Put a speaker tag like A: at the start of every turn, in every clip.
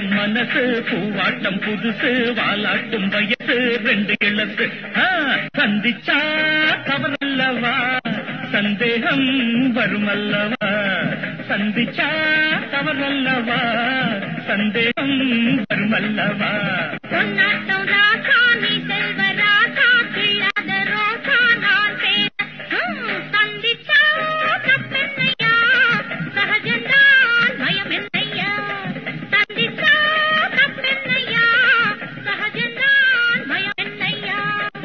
A: மனசு பூவாட்டம் புதுசு வாலாட்டும் வயசு ரெண்டு இளசு ஆ, சந்திச்சா தவறல்லவா சந்தேகம் வருமல்லவா சந்திச்சா தவறல்லவா சந்தேகம் வருமல்லவா
B: பொன்னாட்டம் ராசா நீ செல்வ ராசா கிள்ளாத ரோசா நான் சேர ஹம், சந்திச்சா தப்பென்னையா சகஜந்தான் பயம் என்னையா சந்திச்சா தப்பென்னையா சகஜந்தான் பயம் என்னையா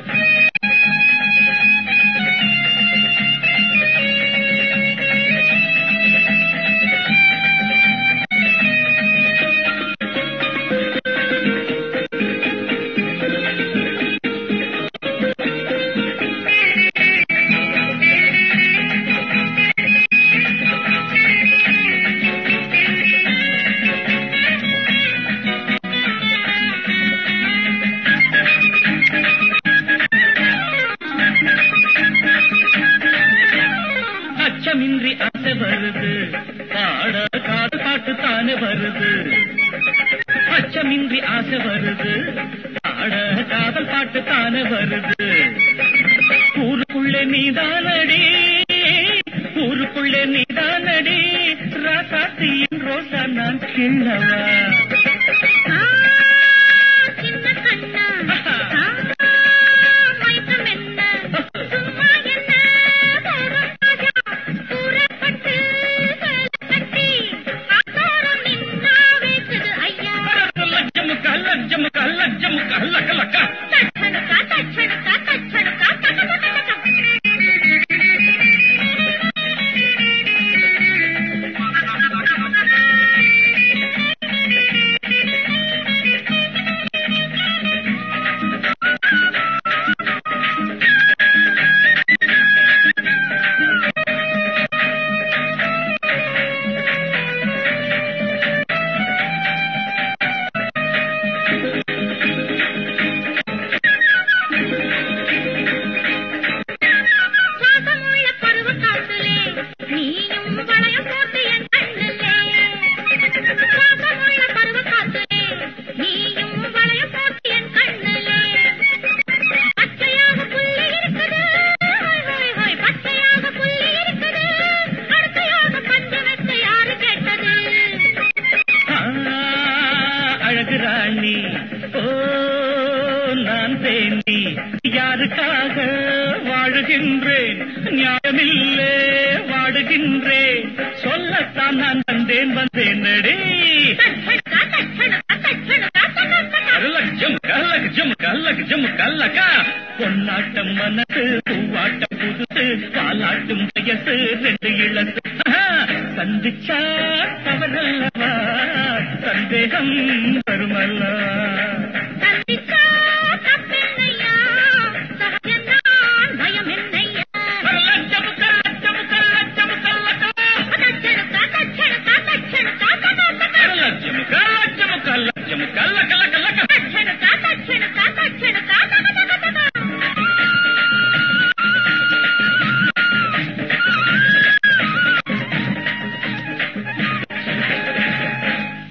A: அச்சமின்றி ஆசை வருது பாட காது பாட்டு தானே வருது அச்சமின்றி ஆசை வருது பாட காதல் பாட்டு தானே வருது ஊருக்குள்ளே நீதானடி ஊருக்குள்ளே நீதானடி ராசாத்தியின் ரோசா நான் கிள்ளவா
B: ஆ, சின்ன கண்ணா ஆ, மயக்கம் என்ன சும்மா என்ன தோறும் ராஜா கூறப்பட்டு சேலை கட்டி ஆசாரம் நின்னா வைக்குது ஐயா
A: லட்சமுக்கா லட்சமுக்கா லட்சமுக்கா லக்க லக்கா
B: தச்சனுக்கா தச்சனுக்கா தச்சனுக்கா சுவாசமுள்ள பருவ காற்றிலே நீயும் வளையம் போட்டு என் கண்ணிலே சுவாசமுள்ள பருவ காற்றிலே நீயும் வளையம் போட்டு என் கண்ணிலே பச்சையாக புள்ளி இருக்குது ஹோய் ஹோய் ஹோய் பச்சையாக புள்ளி இருக்குது அடுத்தையாக பஞ்சமெத்தை யாரு கேட்டது
A: ஆ, அழகு ராணி ஓ நான் தேனி யாருக்காக வாழுகின்றேன் நியாயமில்லே வாடுகின்றேன் சொல்லத்தான் நான் வந்தேன் வந்தேன் நடி
B: தச்சனுக்கா தச்சனுக்கா தச்சனுக்கா தச்சனுக்கா
A: லட்சம் லட்சம் லட்சம் கல்லக்கா பொன்னாட்டம் மனசு பூவாட்டம் புதுசு பாலாட்டும் வயசு ரெண்டு இளசு ஆஹா, சந்திச்சா தவறல்லவா சந்தேகம் வருமல்லவா